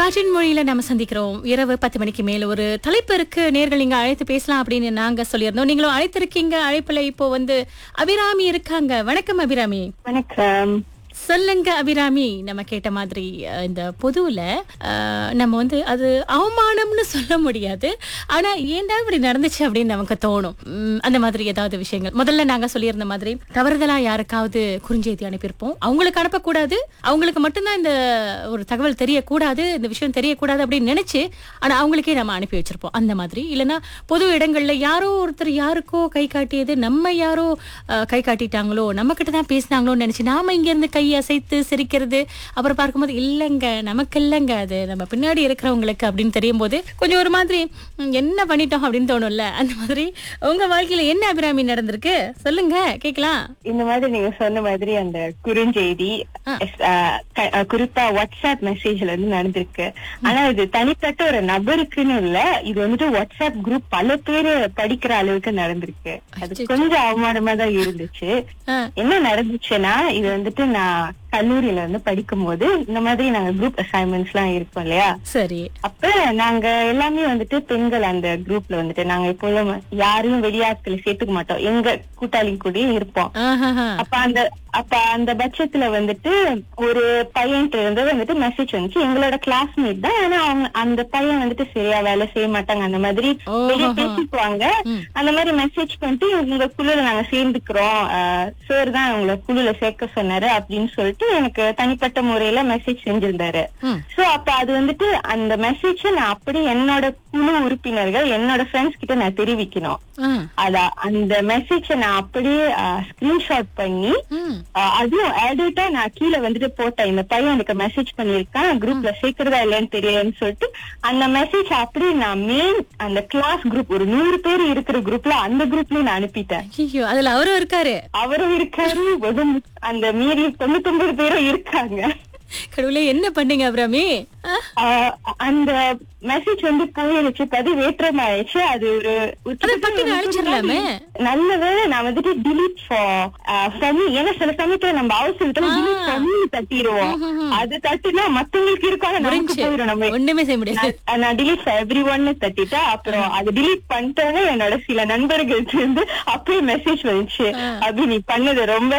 காற்றின் மொழியில நம்ம சந்திக்கிறோம் இரவு பத்து மணிக்கு மேல ஒரு தலைப்பு இருக்கு நேர்கள் நீங்க அழைத்து பேசலாம் அப்படின்னு நாங்க சொல்லியிருந்தோம் நீங்களும் அழைத்திருக்கீங்க அழைப்புல இப்போ வந்து அபிராமி இருக்காங்க வணக்கம் அபிராமி வணக்கம் சொல்லுங்க அபிராமி நம்ம கேட்ட மாதிரி அஹ், இந்த பொதுவுல அஹ், நம்ம வந்து அது அவமானம்னு சொல்ல முடியாது ஆனா ஏன்டா இப்படி நடந்துச்சு அப்படின்னு நமக்கு தோணும் உம், அந்த மாதிரி ஏதாவது விஷயங்கள் முதல்ல நாங்க சொல்லியிருந்த மாதிரி தவறுதலா யாருக்காவது குறுஞ்செய்தி அனுப்பியிருப்போம் அவங்களுக்கு அனுப்பக்கூடாது அவங்களுக்கு மட்டும்தான் இந்த ஒரு தகவல் தெரியக்கூடாது இந்த விஷயம் தெரியக்கூடாது அப்படின்னு நினைச்சு ஆனா அவங்களுக்கே நம்ம அனுப்பி வச்சிருப்போம் அந்த மாதிரி இல்லைன்னா பொது இடங்கள்ல யாரோ ஒருத்தர் யாருக்கோ கை காட்டியது நம்ம யாரோ அஹ், கை காட்டிட்டாங்களோ நம்ம கிட்ட தான் பேசினாங்களோன்னு நினைச்சு நாம இங்க இருந்து கையை அசைத்து சிரிக்கிறது அப்புறம் பார்க்கும்போது இல்லைங்க நமக்கு இல்லைங்க அது நம்ம பின்னாடி இருக்கிறவங்களுக்கு அப்படின்னு தெரியும் போது கொஞ்சம் ஒரு மாதிரி ம், என்ன பண்ணிட்டோம் அப்படின்னு தோணும்ல அந்த மாதிரி உங்க வாழ்க்கையில என்ன அபிராமி நடந்திருக்கு சொல்லுங்க கேக்கலாம் இந்த மாதிரி நீங்க சொன்ன மாதிரி அந்த குறுஞ்செய்தி ஆ. அஹ், க- அஹ், குறிப்பா வாட்ஸ்அப் மெசேஜ்ல இருந்து நடந்திருக்கு ஆனா இது தனிப்பட்ட ஒரு நபருக்குன்னு இல்ல இது வந்துட்டு வாட்ஸ்அப் குரூப் பல பேரு படிக்கிற அளவுக்கு நடந்திருக்கு அது அச்சச்சோ. கொஞ்சம் அவமானமா தான் இருந்துச்சு ஆ, என்ன நடந்துச்சுன்னா இது வந்துட்டு நான் கல்லூரியில வந்து படிக்கும் போது இந்த மாதிரி நாங்க குரூப் அசைன்மெண்ட்ஸ் எல்லாம் இருக்கோம் இல்லையா சரி அப்ப நாங்க எல்லாமே வந்துட்டு பெண்கள் அந்த குரூப்ல வந்துட்டு நாங்க எப்போதும் யாரையும் வெளியாட்களை சேர்த்துக்க மாட்டோம் எங்க கூட்டாளி கூடயே இருப்போம் ஆஹாஹா. அப்ப அந்த அப்ப அந்த பட்சத்துல வந்துட்டு ஒரு பையன்ட்டு இருந்து வந்துட்டு மெசேஜ் வந்துச்சு எங்களோட கிளாஸ்மேட் தான் ஆனா அவங்க அந்த பையன் வந்துட்டு சரியா வேலை செய்ய மாட்டாங்க அந்த மாதிரி ஓஹோ. வெளியே பேசிக்குவாங்க ம். அந்த மாதிரி மெசேஜ் பண்ணிட்டு உங்க குழுல நாங்க சேர்ந்துக்கிறோம் சார் தான் உங்களை குழுல சேர்க்க சொன்னாரு அப்படின்னு சொல்லிட்டு எனக்கு தனிப்பட்ட முறையில மெசேஜ் செஞ்சிருந்தாரு ம். சோ அப்ப அது வந்துட்டு அந்த மெசேஜ நான் அப்படியே என்னோட குழு உறுப்பினர்கள் என்னோட ஃப்ரெண்ட்ஸ் கிட்ட நான் தெரிவிக்கணும் ஆ, அதான் அந்த மெசேஜ நான் அப்படியே ஸ்கிரீன்ஷாட் பண்ணி ம். ஆஹ் அதுவும் ஆடிட்டா நான் கீழே வந்துட்டு போட்டேன் இந்த பையன் எனக்கு மெசேஜ் பண்ணிருக்கான் குரூப்ல சேர்க்கறதா இல்லையான்னு தெரியலன்னு சொல்லிட்டு அந்த மெசேஜ் அப்படியே நான் மெயின் அந்த கிளாஸ் குரூப் ஒரு நூறு பேர் இருக்கிற குரூப்ல அந்த குரூப்லயும் நான் அனுப்பிட்டேன் ஐயோ அதுல அவரும் இருக்காரு அவரும் இருக்காரு ஒரு மு- அந்த மீறி தொண்ணூத்தொன்பது பேரும் இருக்காங்க கடவுளே என்ன பண்ணீங்க அபிராமி ஆ, ஆஹ் அந்த மெசேஜ் வந்து போயிருச்சு பதிவேற்றம் ஆயிடுச்சு அது ஒரு ஒரு அதை பட்டுன்னு அழிச்சிடலாமே. நல்ல வேளை நான் வந்துட்டு delete for for me ஏன்னா சில சமயத்துல நம்ம அவசரத்துல ஆ. delete for me தட்டிடுவோம் ம்ஹும். அது தட்டினா மத்தவங்களுக்கு இருக்கும் ஆனா நமக்கு முடிஞ்சு போயிடும் நம்ம ஒண்ணுமே செய்ய முடியாது நான் நான் delete for everyone னு தட்டிட்டா அப்புறம் அது delete பண்ணிட்டோன்னே என்னோட சில நண்பர்கள் இருந்து அப்படியே மெசேஜ் வந்துச்சு ஆ. அப்படி நீ பண்ணது ரொம்ப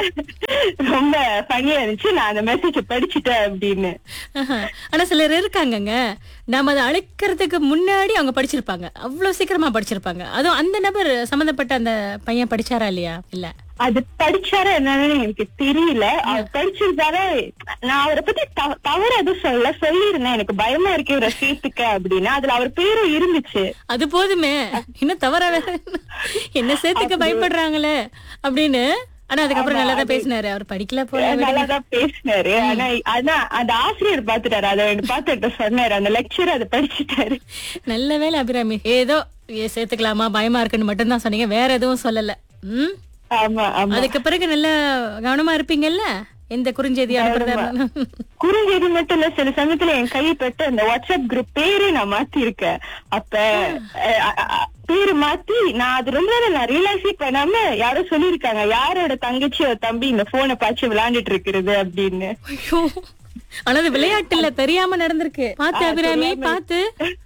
ரொம்ப ஃபனியா இருந்துச்சு நான் அந்த மெசேஜ் படிச்சுட்டேன் அப்படின்னு ஆஹா. ஆனா சிலர் இருக்காங்கங்க நாம அதை அழைக்கிறதுக்கு முன்னாடி அவங்க படிச்சிருப்பாங்க அவ்வளவு சீக்கிரமா படிச்சிருப்பாங்க அதுவும் அந்த நபர் சம்பந்தப்பட்ட அந்த பையன் படிச்சாரா இல்லையா இல்ல அது படிச்சாரா என்னன்னு எனக்கு தெரியல அவர் படிச்சிருந்தாலே நான் அவரை பத்தி த- தவறு எதுவும் சொல்ல சொல்லியிருந்தேன் எனக்கு பயமா இருக்கு இவரை சேர்த்துக்க அப்படின்னு அதுல அவர் பேரும் இருந்துச்சு அது போதுமே இன்னும் தவறா வேற என்ன? என்ன சேர்த்துக்க பயப்படுறாங்களே அப்படின்னு ஆனா அதுக்கப்புறம் நல்லா தான் பேசினாரு அவர் படிக்கல போல விடுங்க. நல்லாதான் பேசினாரு ஆனா ஆனா அந்த ஆசிரியர் பாத்துட்டாரு அதை பார்த்துட்டு சொன்னாரு அந்த லெக்சர் அதை படிச்சுட்டாரு நல்ல வேளை அபிராமி ஏதோ ஏ, சேர்த்துக்கலாமா பயமா இருக்குன்னு மட்டும் தான் சொன்னீங்க வேற எதுவும் சொல்லல ம் ஆமா ஆமா அதுக்கு பிறகு நல்ல கவனமா இருப்பீங்கல்ல எந்த குறுஞ்செய்தி அனுப்புறதா இருந்தாலும். குறுஞ்செய்தி மட்டும் இல்ல சில சமயத்துல என் கை பட்டு அந்த வாட்ஸ்அப் குரூப் பேரே நான் மாத்தி இருக்கேன் அப்ப அஹ், அ- அ- பேரு மாத்தி நான் அது ரொம்ப நேரம் நான் ரியலைஸே பண்ணாம யாரோ சொல்லிருக்காங்க யாரோட தங்கச்சியோ தம்பி இந்த போனை பாய்ச்சி விளையாண்டுட்டு இருக்கிறது அப்படின்னு ஐயோ ஆனா அது விளையாட்டு இல்ல தெரியாம நடந்திருக்கு பாத்து ஆ, அபிராமி தெரியாம. பாத்து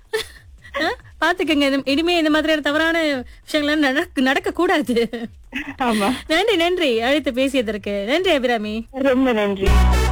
ஆ, பாத்துக்கங்க இந்த- இனிமே இந்த மாதிரியான தவறான விஷயங்கள் நடக்க நடக்க கூடாது ஆமா நன்றி நன்றி அழைத்து பேசியதற்கு நன்றி அபிராமி ரொம்ப நன்றி